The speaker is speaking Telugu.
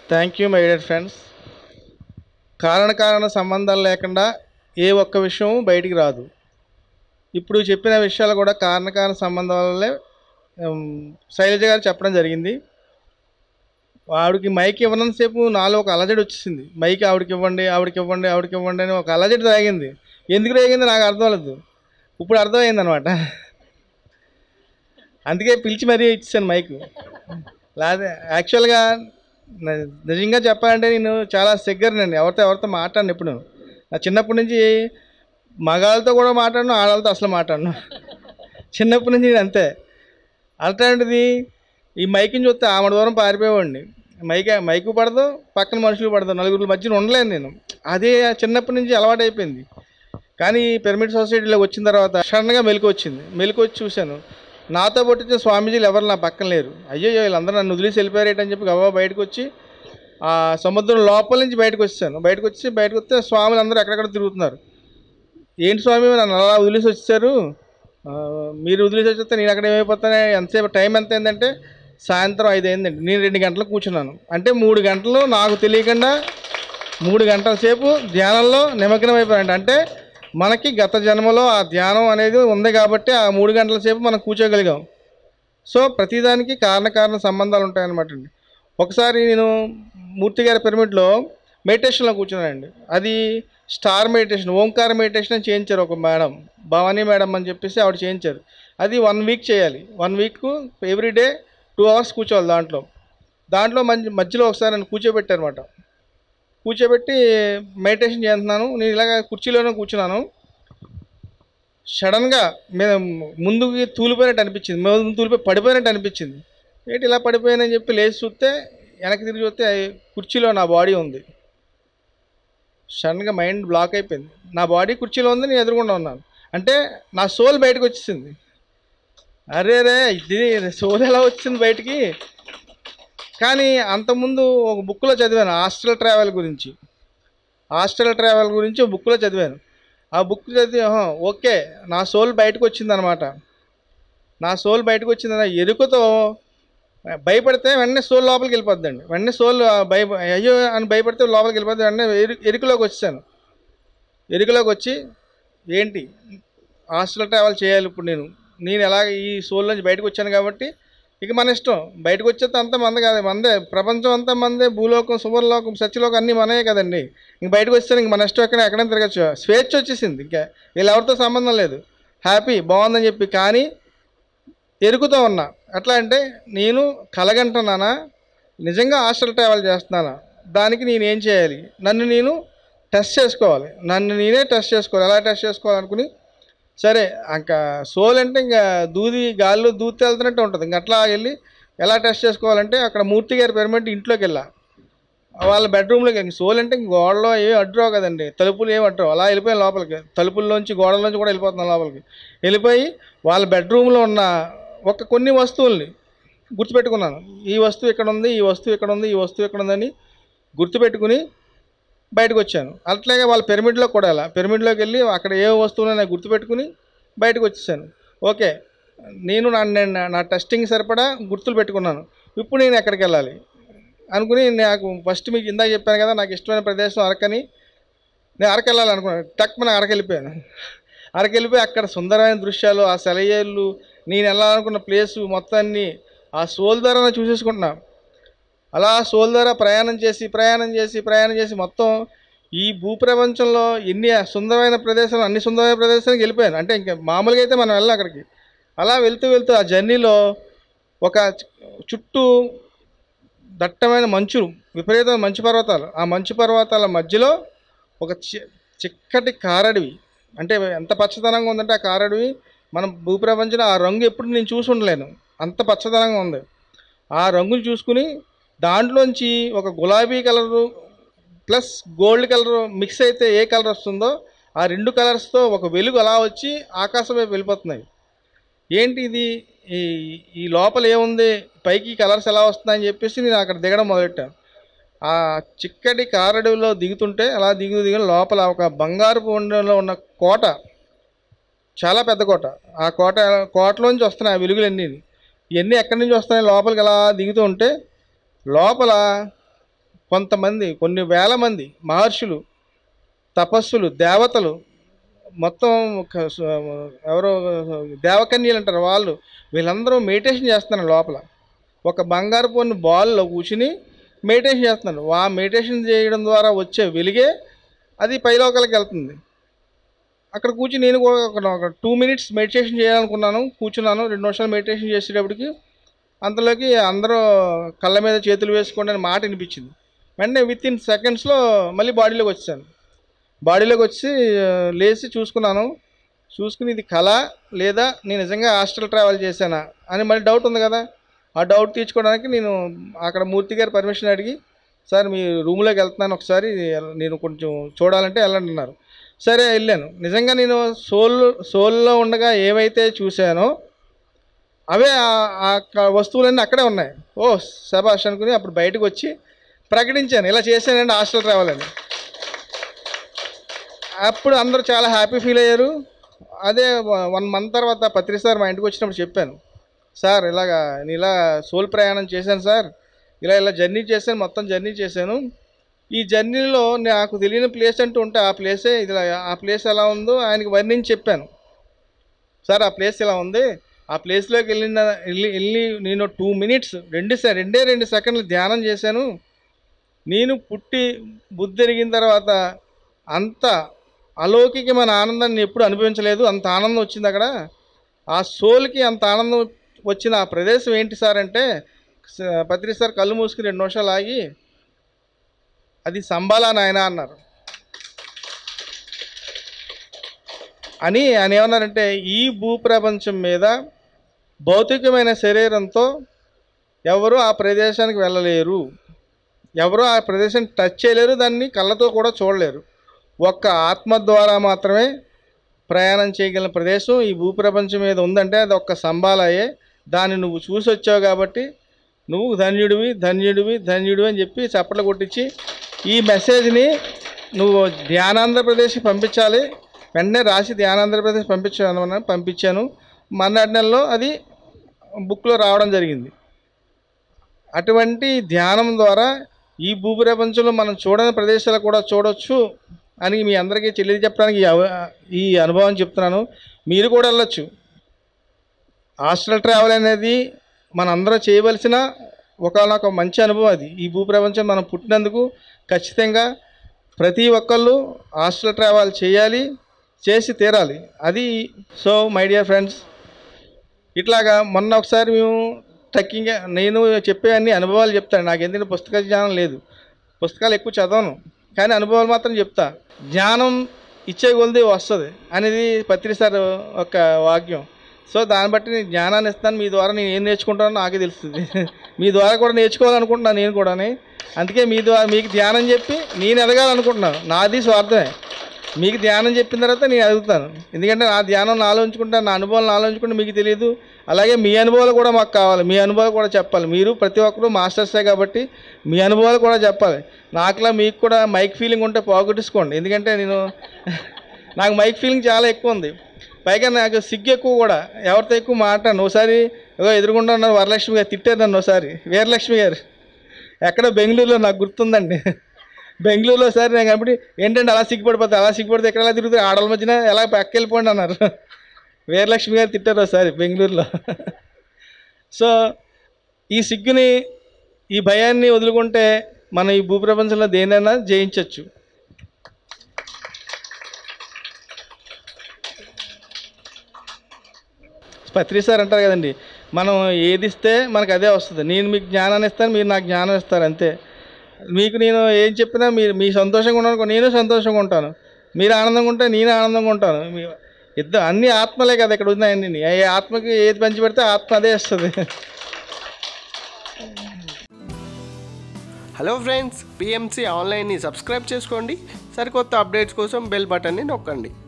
thank you my dear friends కారణ కారణ సంబంధాలు లేకుండా ఏ ఒక్క విషయం బయటికి రాదు ఇప్పుడు చెప్పిన విషయాలు కూడా కారణ కారణ సంబంధం వల్లే ఉమ్, శైలజ గారు చెప్పడం జరిగింది ఆవిడకి మైక్ ఇవ్వనంతసేపు నాలో ఒక అలజడి వచ్చేసింది మైక్ ఆవిడకి ఇవ్వండి ఆవిడకి ఇవ్వండి ఆవిడకి ఇవ్వండి అని ఒక అలజడి తాగింది ఎందుకు తాగింది నాకు అర్థం లేదు ఇప్పుడు అర్థమైంది అనమాట అందుకే పిలిచి మరీ ఇచ్చాను మైక్ లేదే యాక్చువల్గా న- నిజంగా చెప్పాలంటే నేను చాలా సిగ్గరనండి ఎవరితో ఎవరితో మాట్లాడను ఎప్పుడు నా చిన్నప్పటి నుంచి మగాళ్ళతో కూడా మాట్లాడను ఆడవాళ్ళతో అసలు మాట్లాడను చిన్నప్పటి నుంచి నేను అంతే అలాంటిది ఈ మైక్ని చూస్తే ఆమె దూరం పారిపోయేవాడిని మైక్ మైకు పడదు పక్కన మనుషులు పడదు నలుగురు మధ్యన ఉండలేను నేను అదే చిన్నప్పటి నుంచి అలవాటు అయిపోయింది కానీ పిరమిడ్ సొసైటీలోకి వచ్చిన తర్వాత సడన్గా మెలకు వచ్చింది మెలకు వచ్చి చూశాను నాతో పట్టించిన స్వామీజీలు ఎవరు నా పక్కన లేరు అయ్యో వీళ్ళందరూ నన్ను వదిలేసి వెళ్ళిపోయారేటని చెప్పి గబా బయటకు వచ్చి ఆ సముద్రం లోపల నుంచి బయటకు వచ్చాను బయటకు వచ్చి బయటకు వస్తే స్వాములు అందరూ ఎక్కడెక్కడ తిరుగుతున్నారు ఏంటి స్వామి నన్ను అలా వదిలేసి వచ్చారు ఆ, మీరు వదిలేసి వచ్చేస్తే నేను అక్కడ ఏమైపోతానే ఎంతసేపు టైం ఎంత అయిందంటే సాయంత్రం ఐదు అయిందండి నేను రెండు గంటలకు కూర్చున్నాను అంటే మూడు గంటలు నాకు తెలియకుండా మూడు గంటల సేపు ధ్యానంలో నిమగ్నం అయిపోయాను అంటే మనకి గత జన్మలో ఆ ధ్యానం అనేది ఉంది కాబట్టి ఆ మూడు గంటల సేపు మనం కూర్చోగలిగాం సో ప్రతిదానికి కారణ కారణ సంబంధాలు ఉంటాయన్నమాట అండి ఒకసారి నేను మూర్తి గారి పిరమిడ్లో మెడిటేషన్లో కూర్చున్నానండి అది స్టార్ మెడిటేషన్ ఓంకార మెడిటేషన్ అని చేయించారు ఒక మేడం భవానీ మేడం అని చెప్పేసి ఆవిడ చేయించారు అది వన్ వీక్ చేయాలి one week everyday two hours కూర్చోవాలి దాంట్లో దాంట్లో మంచి మధ్యలో ఒకసారి నన్ను కూర్చోబెట్టారనమాట కూర్చోబెట్టి మెడిటేషన్ చేస్తున్నాను నేను ఇలాగ కుర్చీలోనే కూర్చున్నాను సడన్గా మేము ముందుకి తూలిపోయినట్టు అనిపించింది మేము తూలిపోయి పడిపోయినట్టు అనిపించింది ఏంటి ఇలా పడిపోయానని చెప్పి లేచి చూస్తే వెనక్కి తిరిగి చూస్తే కుర్చీలో నా బాడీ ఉంది సడన్గా మైండ్ బ్లాక్ అయిపోయింది నా బాడీ కుర్చీలో ఉంది నేను ఎదురుకుండా ఉన్నాను అంటే నా సోల్ బయటకు వచ్చేసింది అరే రే ఇది సోల్ ఎలా వచ్చింది బయటికి కానీ అంతకుముందు ఒక బుక్లో చదివాను హాస్టల్ ట్రావెల్ గురించి హాస్టల్ ట్రావెల్ గురించి ఒక బుక్లో చదివాను ఆ బుక్ చదివి ఆహా, ఓకే నా సోల్ బయటకు వచ్చిందనమాట నా సోల్ బయటకు వచ్చిందన్న ఎరుకతో భయపడితే వెంటనే సోల్ లోపలికి వెళ్ళిపోద్దండి వెంటనే సోల్ ఆ, భయ అయ్యో అని భయపడితే లోపలికి వెళ్ళిపోద్ది వెంటనే ఎరు ఎరుకలోకి వచ్చాను ఎరుకలోకి వచ్చి ఏంటి హాస్టల్ ట్రావెల్ చేయాలి ఇప్పుడు నేను నేను ఎలాగ ఈ సోల్ నుంచి బయటకు వచ్చాను కాబట్టి ఇక మన ఇష్టం బయటకు వచ్చేస్తే అంతా మంద కాదు మందే ప్రపంచం అంతా మందే భూలోకం సువర్లోకం సత్యలోకం అన్నీ మనయే కదండి ఇంక బయటకు వస్తే ఇంక మన ఇష్టం ఎక్కడ ఎక్కడైనా తిరగచ్చు స్వేచ్ఛ వచ్చేసింది ఇంకా వీళ్ళు ఎవరితో సంబంధం లేదు హ్యాపీ బాగుందని చెప్పి కానీ ఎరుగుతూ ఉన్నా ఎట్లా అంటే నేను కలగంటున్నానా నిజంగా హాస్టల్ ట్రావెల్ చేస్తున్నానా దానికి నేను ఏం చేయాలి నన్ను నేను టెస్ట్ చేసుకోవాలి నన్ను నేనే టెస్ట్ చేసుకోవాలి ఎలా టెస్ట్ చేసుకోవాలనుకుని సరే ఇంకా సోల్ అంటే ఇంకా దూది గాల్లో దూతి వెళ్తున్నట్టు ఉంటుంది ఇంకా అట్లా వెళ్ళి ఎలా టెస్ట్ చేసుకోవాలంటే అక్కడ మూర్తి గారి పిరమిడ్ ఇంట్లోకి వెళ్ళా వాళ్ళ బెడ్రూమ్లోకి ఇంక సోల్ అంటే ఇంక గోడలో ఏమి అడ్డురావు కదండి తలుపులు ఏమి అడ్డురావు అలా వెళ్ళిపోయాను లోపలికి తలుపుల్లోంచి గోడల్లోంచి కూడా వెళ్ళిపోతున్నాను లోపలికి వెళ్ళిపోయి వాళ్ళ బెడ్రూమ్లో ఉన్న ఒక కొన్ని వస్తువుల్ని గుర్తుపెట్టుకున్నాను ఈ వస్తువు ఇక్కడ ఉంది ఈ వస్తువు ఇక్కడ ఉంది ఈ వస్తువు ఇక్కడ ఉందని గుర్తుపెట్టుకుని బయటకు వచ్చాను అట్లాగే వాళ్ళ పిరమిడ్లో కూడా అలా పిరమిడ్లోకి వెళ్ళి అక్కడ ఏ వస్తువులు నేను గుర్తుపెట్టుకుని బయటకు వచ్చేసాను ఓకే నేను నా నేను- నా టెస్టింగ్ సరిపడా గుర్తులు పెట్టుకున్నాను ఇప్పుడు నేను ఎక్కడికి వెళ్ళాలి అనుకుని నాకు ఫస్ట్ మీకు ఇందాక చెప్పాను కదా నాకు ఇష్టమైన ప్రదేశం అరకని నేను అరకు వెళ్ళాలనుకున్నాను టక్ మన అరకు వెళ్ళిపోయాను అరకు వెళ్ళిపోయి అక్కడ సుందరమైన దృశ్యాలు ఆ సెలయేళ్ళు నేను వెళ్ళాలనుకున్న ప్లేసు మొత్తాన్ని ఆ సోల్ ద్వారా చూసేసుకుంటున్నా అలా సోల్ ద్వారా ప్రయాణం చేసి ప్రయాణం చేసి ప్రయాణం చేసి మొత్తం ఈ భూప్రపంచంలో ఎన్ని సుందరమైన ప్రదేశాలు అన్ని సుందరమైన ప్రదేశాలకు వెళ్ళిపోయాను అంటే ఇంకా మామూలుగా అయితే మనం వెళ్ళాం అక్కడికి అలా వెళ్తూ వెళ్తూ ఆ జర్నీలో ఒక చుట్టూ దట్టమైన మంచు విపరీతమైన మంచు పర్వతాలు ఆ మంచు పర్వతాల మధ్యలో ఒక చి- చిక్కటి కారడవి అంటే ఎంత పచ్చదనంగా ఉందంటే ఆ కారడవి మన భూప్రపంచంలో ఆ రంగు ఎప్పుడు నేను చూసి ఉండలేను అంత పచ్చదనంగా ఉంది ఆ రంగులు చూసుకుని దాంట్లోంచి ఒక గులాబీ colour plus gold colour mix అయితే ఏ కలర్ వస్తుందో ఆ రెండు కలర్స్తో ఒక వెలుగు అలా వచ్చి ఆకాశం వైపు వెళ్ళిపోతున్నాయి ఏంటి ఇది ఈ ఈ లోపల ఏముంది పైకి కలర్స్ ఎలా వస్తున్నాయని చెప్పేసి నేను అక్కడ దిగడం మొదలెట్టాను ఆ చిక్కటి కారడవిలో దిగుతుంటే అలా దిగు దిగిన లోపల ఒక బంగారుపు ఉండలో ఉన్న కోట చాలా పెద్ద కోట ఆ కోట కోటలోంచి వస్తున్నాయి ఆ వెలుగులన్నీ ఇవన్నీ ఎక్కడి నుంచి వస్తున్నాయి లోపలికి అలా దిగుతూ ఉంటే లోపల కొంతమంది కొన్ని వేల మంది మహర్షులు తపస్సులు దేవతలు మొత్తం ఒక స- ఎవరో దేవకన్యలు అంటారు వాళ్ళు వీళ్ళందరూ మెడిటేషన్ చేస్తున్నారు లోపల ఒక బంగారు పొన్ను బాల్లో కూర్చుని మెడిటేషన్ చేస్తున్నారు ఆ మెడిటేషన్ చేయడం ద్వారా వచ్చే వెలుగే అది పైలోకాలకు వెళ్తుంది అక్కడ కూర్చుని నేను కూడా ఒక- ఒక టూ మినిట్స్ మెడిటేషన్ చేయాలనుకున్నాను కూర్చున్నాను రెండు నిమిషాలు మెడిటేషన్ చేసేటప్పటికి అంతలోకి అందరూ కళ్ళ మీద చేతులు వేసుకోండి అని మాట వినిపించింది వెంటనే విత్ ఇన్ సెకండ్స్లో మళ్ళీ బాడీలోకి వచ్చాను బాడీలోకి వచ్చి ఆ, లేచి చూసుకున్నాను చూసుకుని ఇది కళ లేదా నేను నిజంగా హాస్టల్ ట్రావెల్ చేశానా అని మళ్ళీ డౌట్ ఉంది కదా ఆ డౌట్ తీర్చుకోవడానికి నేను అక్కడ మూర్తి గారి పర్మిషన్ అడిగి సార్ మీ రూమ్లోకి వెళ్తున్నాను ఒకసారి నేను కొంచెం చూడాలంటే వెళ్ళండి అన్నారు సరే వెళ్ళాను నిజంగా నేను సోల్ సోల్లో ఉండగా ఏవైతే చూశానో అవే ఆ- ఆ క- వస్తువులన్నీ అక్కడే ఉన్నాయి ఓ శబాష్ అనుకుని అప్పుడు బయటకు వచ్చి ప్రకటించాను ఇలా చేశానండి హాస్టల్ ట్రావెల్ అని అప్పుడు అందరూ చాలా హ్యాపీ ఫీల్ అయ్యారు అదే వన్ మంత్ తర్వాత పత్రి సార్ మా ఇంటికి వచ్చినప్పుడు చెప్పాను సార్ ఇలాగా నేను ఇలా సోల్ ప్రయాణం చేశాను సార్ ఇలా ఇలా జర్నీ చేశాను మొత్తం జర్నీ చేశాను ఈ జర్నీలో నాకు తెలియని ప్లేస్ అంటూ ఉంటే ఆ ప్లేసే ఇది ఆ ప్లేస్ ఎలా ఉందో ఆయనకి వర్ణించి చెప్పాను సార్ ఆ ప్లేస్ ఇలా ఉంది ఆ ప్లేస్లోకి వెళ్ళిన వెళ్ళి వెళ్ళి నేను టూ మినిట్స్ రెండు సె రెండే రెండు సెకండ్లు ధ్యానం చేశాను నేను పుట్టి బుద్ధి ఎరిగిన తర్వాత అంత అలౌకికమైన ఆనందాన్ని ఎప్పుడు అనుభవించలేదు అంత ఆనందం వచ్చింది అక్కడ ఆ సోల్కి అంత ఆనందం వచ్చిన ఆ ప్రదేశం ఏంటి సార్ అంటే స- పత్రి సార్ కళ్ళు మూసుకుని రెండు నిమిషాలు ఆగి అది సంబాలా నాయన అన్నారు అని ఆయన ఏమన్నారంటే ఈ భూప్రపంచం మీద భౌతికమైన శరీరంతో ఎవరు ఆ ప్రదేశానికి వెళ్ళలేరు ఎవరు ఆ ప్రదేశాన్ని టచ్ చేయలేరు దాన్ని కళ్ళతో కూడా చూడలేరు ఒక్క ఆత్మ ద్వారా మాత్రమే ప్రయాణం చేయగలిగిన ప్రదేశం ఈ భూప్రపంచం మీద ఉందంటే అది ఒక్క సంబాలయే దాన్ని నువ్వు చూసి వచ్చావు కాబట్టి నువ్వు ధన్యుడివి ధన్యుడివి ధన్యుడివి అని చెప్పి చప్పట్లు కొట్టించి ఈ మెసేజ్ని నువ్వు ధ్యానాంధ్రప్రదేశ్కి పంపించాలి వెంటనే రాసి ధ్యానాంధ్రప్రదేశ్ పంపించాను అన్న- పంపించాను మర్నాటి నెలలో అది బుక్లో రావడం జరిగింది అటువంటి ధ్యానం ద్వారా ఈ భూప్రపంచంలో మనం చూడని ప్రదేశాలు కూడా చూడొచ్చు అని మీ అందరికీ తెలియ చెప్పడానికి ఈ అవ- ఈ అనుభవం చెప్తున్నాను మీరు కూడా వెళ్ళొచ్చు హాస్టల్ ట్రావెల్ అనేది మనందరం చేయవలసిన ఒకనొక మంచి అనుభవం అది ఈ భూప్రపంచం మనం పుట్టినందుకు ఖచ్చితంగా ప్రతి ఒక్కళ్ళు హాస్టల్ ట్రావెల్ చేయాలి చేసి తీరాలి అది సో మై డియర్ ఫ్రెండ్స్ ఇట్లాగా మొన్న ఒకసారి మేము ట్రెక్కింగ్ నేను చెప్పే అన్ని అనుభవాలు చెప్తాను నాకు ఎందుకంటే పుస్తక జ్ఞానం లేదు పుస్తకాలు ఎక్కువ చదవను కానీ అనుభవాలు మాత్రం చెప్తా జ్ఞానం ఇచ్చే కొలది వస్తుంది అనేది పత్రి సార్ ఒక వాక్యం సో దాన్ని బట్టి నేను జ్ఞానాన్ని ఇస్తాను మీ ద్వారా నేను ఏం నేర్చుకుంటానో నాకే తెలుస్తుంది మీ ద్వారా కూడా నేర్చుకోవాలనుకుంటున్నాను నేను కూడా అందుకే మీ ద్వారా మీకు ధ్యానం చెప్పి నేను ఎదగాలనుకుంటున్నాను నాది స్వార్థమే మీకు ధ్యానం చెప్పిన తర్వాత నేను అడుగుతాను ఎందుకంటే నా ధ్యానం నాలో ఉంచుకుంటాను నా అనుభవాలు నాలో ఉంచుకుంటే మీకు తెలియదు అలాగే మీ అనుభవాలు కూడా మాకు కావాలి మీ అనుభవాలు కూడా చెప్పాలి మీరు ప్రతి ఒక్కరు మాస్టర్సే కాబట్టి మీ అనుభవాలు కూడా చెప్పాలి నాకులా మీకు కూడా మైక్ ఫీలింగ్ ఉంటే పోగొట్టుకోండి ఎందుకంటే నేను నాకు మైక్ ఫీలింగ్ చాలా ఎక్కువ ఉంది పైగా నాకు సిగ్గు ఎక్కువ కూడా ఎవరితో ఎక్కువ మాట్లాడను ఒకసారి ఏదో ఎదురుగుండా ఉన్నారు వరలక్ష్మి గారు తిట్టారు నన్ను ఒకసారి వీరలక్ష్మి గారు ఎక్కడో బెంగళూరులో నాకు గుర్తుందండి బెంగళూరులో సరే నేను కాబట్టి ఏంటంటే అలా సిగ్గుపడిపోతే అలా సిగ్గుపడితే ఎక్కడ ఎలా తిరుగుతాయి ఆడల మధ్యన ఎలా పక్క వెళ్ళిపోండి అన్నారు వీరలక్ష్మి గారు తిట్టారు ఒకసారి బెంగళూరులో సో ఈ సిగ్గుని ఈ భయాన్ని వదులుకుంటే మనం ఈ భూప్రపంచంలో దేనైనా జయించవచ్చు పత్రి సార్ అంటారు కదండి మనం ఏది ఇస్తే మనకు అదే వస్తుంది నేను మీకు జ్ఞానాన్ని ఇస్తాను మీరు నాకు జ్ఞానం ఇస్తారు అంతే మీకు నేను ఏం చెప్పినా మీరు మీ సంతోషంగా ఉన్నాను నేను సంతోషంగా ఉంటాను మీరు ఆనందంగా ఉంటే నేను ఆనందంగా ఉంటాను మీ ఇద్దరు అన్ని ఆత్మలే కదా ఇక్కడ ఉన్నాయన్నీ ఏ ఆత్మకి ఏది పంచి పెడితే ఆత్మ అదే ఇస్తుంది హలో ఫ్రెండ్స్ పిఎంసి ఆన్లైన్ని సబ్స్క్రైబ్ చేసుకోండి సరికొత్త అప్డేట్స్ కోసం బెల్ బటన్ని నొక్కండి